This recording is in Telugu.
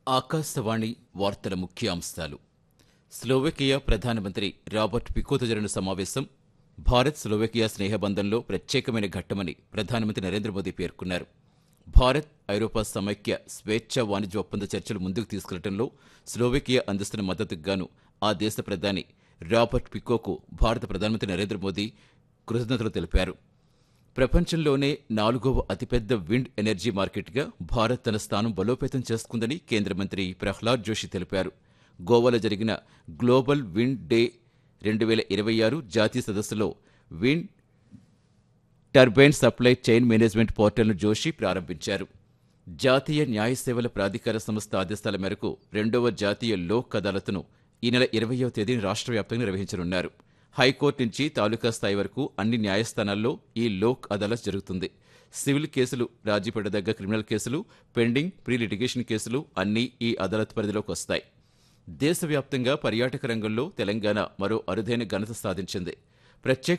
ఆకాశవాణి వార్తల ముఖ్యాంశాలు స్లోవేకియా ప్రధానమంత్రి రాబర్ట్ పికోతో జరిగిన సమావేశం భారత్ స్లోవేకియా స్నేహబంధంలో ప్రత్యేకమైన ఘట్టమని ప్రధానమంత్రి నరేంద్ర మోదీ పేర్కొన్నారు భారత్ ఐరోపా సమైక్య స్వేచ్ఛా వాణిజ్య ఒప్పంద చర్చలు ముందుకు తీసుకెళ్లడంలో స్లోవేకియా అందిస్తున్న మద్దతుకు గాను ఆ దేశ ప్రధాని రాబర్ట్ పికోకు భారత ప్రధానమంత్రి నరేంద్ర మోదీ కృతజ్ఞతలు తెలిపారు ప్రపంచంలోనే నాలుగవ అతిపెద్ద విండ్ ఎనర్జీ మార్కెట్గా భారత్ తన స్థానం బలోపేతం చేసుకుందని కేంద్ర మంత్రి ప్రహ్లాద్ జోషి తెలిపారు గోవాలో జరిగిన గ్లోబల్ విండ్ డే రెండు వేల ఇరవై ఆరు జాతీయ సదస్సులో wind turbine supply chain management పోర్టల్ను జోషి ప్రారంభించారు జాతీయ న్యాయ సేవల ప్రాధికార సంస్థ ఆదేశాల మేరకు రెండవ జాతీయ లోక్ అదాలత్ను ఈ నెల ఇరవయవ తేదీన రాష్ట్ర వ్యాప్తంగా నిర్వహించనున్నారు హైకోర్టు నుంచి తాలూకా స్థాయి వరకు అన్ని న్యాయస్థానాల్లో ఈ లోక్ అదాలత్ జరుగుతుంది సివిల్ కేసులు రాజీ పడదగ్గ క్రిమినల్ కేసులు పెండింగ్ ప్రీ లిటిగేషన్ కేసులు అన్నీ ఈ అదాలత్ పరిధిలోకి వస్తాయి దేశవ్యాప్తంగా పర్యాటక రంగంలో తెలంగాణ మరో అరుదైన ఘనత సాధించింది ప్రత్యేక